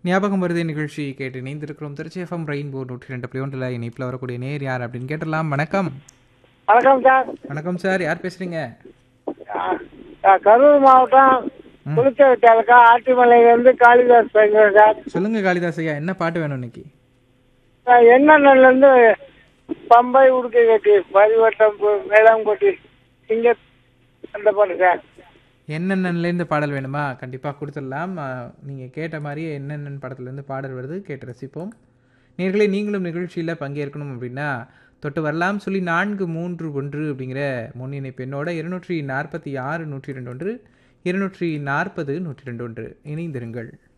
ஞாபகம் வருதே நிகழ்ச்சி கேட்டு இணைந்திருக்கிறோம் திருச்சி எஃப்எம் ரெயின்போ நூற்றி ரெண்டு புள்ளி ஒன்றில் இணைப்பில் வரக்கூடிய நேர் யார் அப்படின்னு கேட்டலாம் வணக்கம் வணக்கம் சார் வணக்கம் சார் யார் பேசுறீங்க ஆ, ஆ, கரூர் மாவட்டம் புதுச்சேரி தாலுக்கா ஆட்டிமலையிலேருந்து காளிதாஸ் பேசுகிறேன் சார் சொல்லுங்க காளிதாஸ் ஐயா என்ன பாட்டு வேணும் இன்னைக்கு நான் என்னென்னலேருந்து பம்பை உடுக்கை கட்டி பரிவட்டம் பு- மேளம் கொட்டி இங்க அந்த பாட்டு சார் என்னென்னலேருந்து பாடல் வேணுமா கண்டிப்பாக கொடுத்துடலாம் நீங்கள் கேட்ட மாதிரியே என்னென்ன படத்துலேருந்து பாடல் வருது கேட்டு ரசிப்போம் நேர்களே நீங்களும் நிகழ்ச்சியில் பங்கேற்கணும் அப்படின்னா தொட்டு வரலாம் சொல்லி நான்கு மூன்று ஒன்று அப்படிங்கிற முன்னிணைப்பு எண்ணோட இருநூற்றி நாற்பத்தி ஆறு நூற்றி ரெண்டு ஒன்று இருநூற்றி நாற்பது நூற்றி ரெண்டு ஒன்று இணைந்திருங்கள்